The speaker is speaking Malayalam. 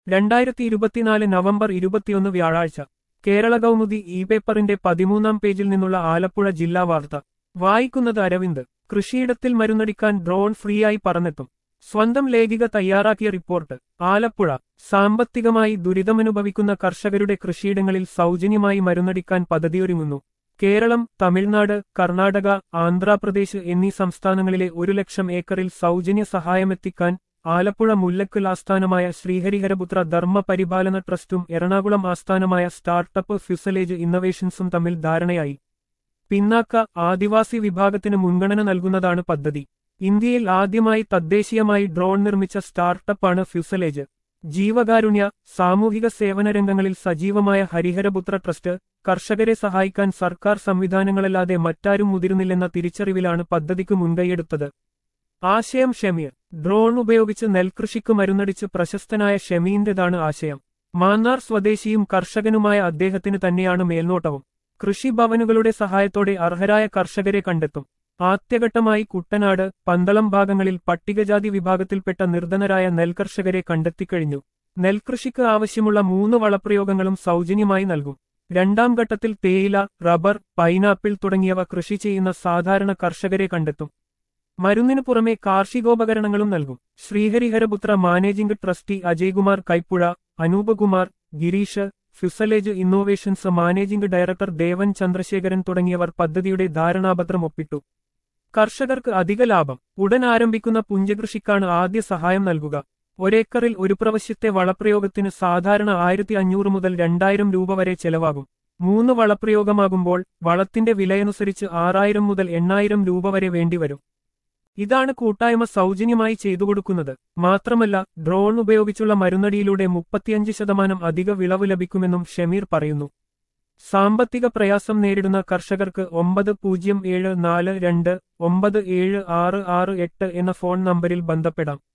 രണ്ടായിരത്തി ഇരുപത്തിനാല് നവംബർ ഇരുപത്തിയൊന്ന് വ്യാഴാഴ്ച കേരള കൗമുദി ഇ പേപ്പറിന്റെ പതിമൂന്നാം പേജിൽ നിന്നുള്ള ആലപ്പുഴ ജില്ലാ വാർത്ത വായിക്കുന്നത് അരവിന്ദ് കൃഷിയിടത്തിൽ മരുന്നടിക്കാൻ ഡ്രോൺ ഫ്രീയായി പറന്നെത്തും സ്വന്തം ലേഖിക തയ്യാറാക്കിയ റിപ്പോർട്ട് ആലപ്പുഴ സാമ്പത്തികമായി ദുരിതമനുഭവിക്കുന്ന കർഷകരുടെ കൃഷിയിടങ്ങളിൽ സൗജന്യമായി മരുന്നടിക്കാൻ പദ്ധതിയൊരുങ്ങുന്നു കേരളം തമിഴ്നാട് കർണാടക ആന്ധ്രാപ്രദേശ് എന്നീ സംസ്ഥാനങ്ങളിലെ ഒരു ലക്ഷം ഏക്കറിൽ സൗജന്യ സഹായമെത്തിക്കാൻ ആലപ്പുഴ മുല്ലക്കൽ ആസ്ഥാനമായ ശ്രീഹരിഹരപുത്ര ധർമ്മ പരിപാലന ട്രസ്റ്റും എറണാകുളം ആസ്ഥാനമായ സ്റ്റാർട്ടപ്പ് ഫ്യുസലേജ് ഇന്നവേഷൻസും തമ്മിൽ ധാരണയായി പിന്നാക്ക ആദിവാസി വിഭാഗത്തിന് മുൻഗണന നൽകുന്നതാണ് പദ്ധതി ഇന്ത്യയിൽ ആദ്യമായി തദ്ദേശീയമായി ഡ്രോൺ നിർമ്മിച്ച സ്റ്റാർട്ടപ്പാണ് ഫ്യുസലേജ് ജീവകാരുണ്യ സാമൂഹിക സേവന രംഗങ്ങളിൽ സജീവമായ ഹരിഹരപുത്ര ട്രസ്റ്റ് കർഷകരെ സഹായിക്കാൻ സർക്കാർ സംവിധാനങ്ങളല്ലാതെ മറ്റാരും മുതിരുന്നില്ലെന്ന തിരിച്ചറിവിലാണ് പദ്ധതിക്ക് മുൻകൈയെടുത്തത് ആശയം ഷെമിയർ ഡ്രോൺ ഉപയോഗിച്ച് നെൽകൃഷിക്ക് മരുന്നടിച്ച് പ്രശസ്തനായ ഷെമീന്റേതാണ് ആശയം മാന്നാർ സ്വദേശിയും കർഷകനുമായ അദ്ദേഹത്തിന് തന്നെയാണ് മേൽനോട്ടവും കൃഷിഭവനുകളുടെ സഹായത്തോടെ അർഹരായ കർഷകരെ കണ്ടെത്തും ആദ്യഘട്ടമായി കുട്ടനാട് പന്തളം ഭാഗങ്ങളിൽ പട്ടികജാതി വിഭാഗത്തിൽപ്പെട്ട നിർധനരായ നെൽകർഷകരെ കണ്ടെത്തിക്കഴിഞ്ഞു നെൽകൃഷിക്ക് ആവശ്യമുള്ള മൂന്ന് വളപ്രയോഗങ്ങളും സൗജന്യമായി നൽകും രണ്ടാം ഘട്ടത്തിൽ തേയില റബ്ബർ പൈനാപ്പിൾ തുടങ്ങിയവ കൃഷി ചെയ്യുന്ന സാധാരണ കർഷകരെ കണ്ടെത്തും മരുന്നിനു പുറമെ കാർഷികോപകരണങ്ങളും നൽകും Sreehariharaputra managing trustee Ajaykumar Kaipuzha Anoopakumar Girish Fuselage Innovations managing director Devan Chandrasekharan തുടങ്ങിയവർ പദ്ധതിയുടെ ധാരണാപത്രം ഒപ്പിട്ടു കർഷകർക്ക് അധിക ലാഭം ഉടൻ ആരംഭിക്കുന്ന പുഞ്ചകൃഷിക്കാണ് ആദ്യ സഹായം നൽകുക ഒരേക്കറിൽ ഒരു പ്രവശ്യത്തെ വളപ്രയോഗത്തിന് സാധാരണ ആയിരത്തി അഞ്ഞൂറ് മുതൽ രണ്ടായിരം രൂപ വരെ ചെലവാകും മൂന്ന് വളപ്രയോഗമാകുമ്പോൾ വളത്തിന്റെ വിലയനുസരിച്ച് ആറായിരം മുതൽ എണ്ണായിരം രൂപ വരെ വേണ്ടിവരും ഇതാണ് കൂട്ടായ്മ സൗജന്യമായി ചെയ്തു കൊടുക്കുന്നത് മാത്രമല്ല ഡ്രോൺ ഉപയോഗിച്ചുള്ള മരുന്നടിയിലൂടെ മുപ്പത്തിയഞ്ച് ശതമാനം അധിക വിളവ് ലഭിക്കുമെന്നും ഷമീർ പറയുന്നു സാമ്പത്തിക പ്രയാസം നേരിടുന്ന കർഷകർക്ക് ഒമ്പത് പൂജ്യം ഏഴ് നാല് രണ്ട് ഒമ്പത് ഏഴ് ആറ് ആറ് എട്ട് എന്ന ഫോൺ നമ്പരിൽ ബന്ധപ്പെടാം